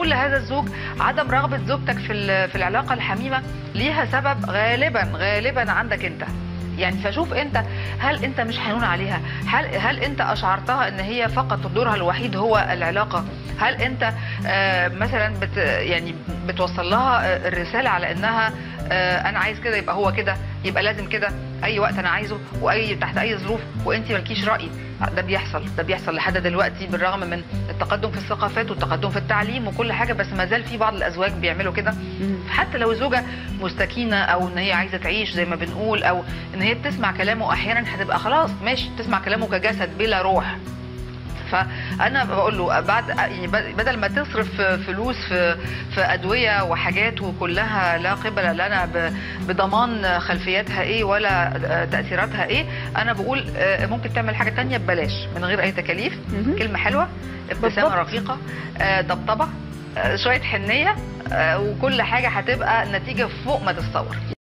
بيقول لهذا الزوج عدم رغبه زوجتك في ال- في العلاقه الحميمه ليها سبب غالبا غالبا عندك انت يعني فشوف انت هل انت مش حنون عليها هل هل انت اشعرتها ان هي فقط دورها الوحيد هو العلاقه هل انت آه، مثلا بت يعني بتوصل لها آه، الرساله على انها آه، انا عايز كده يبقى هو كده يبقى لازم كده اي وقت انا عايزه واي تحت اي ظروف وانت مالكيش راي ده بيحصل ده بيحصل لحد دلوقتي بالرغم من التقدم في الثقافات والتقدم في التعليم وكل حاجه بس ما زال في بعض الازواج بيعملوا كده حتى لو الزوجه مستكينه او ان هي عايزه تعيش زي ما بنقول او ان هي بتسمع كلامه احيانا هتبقى خلاص ماشي تسمع كلامه كجسد بلا روح فانا بقول له بعد يعني بدل ما تصرف فلوس في في ادويه وحاجات وكلها لا قبل لنا ب- بضمان خلفياتها ايه ولا تاثيراتها ايه انا بقول آه، ممكن تعمل حاجه تانية ببلاش من غير اي تكاليف مهم. كلمه حلوه ابتسامه بالضبط. رقيقه آه، طبطبه آه، شويه حنيه آه، وكل حاجه هتبقى نتيجه فوق ما تتصور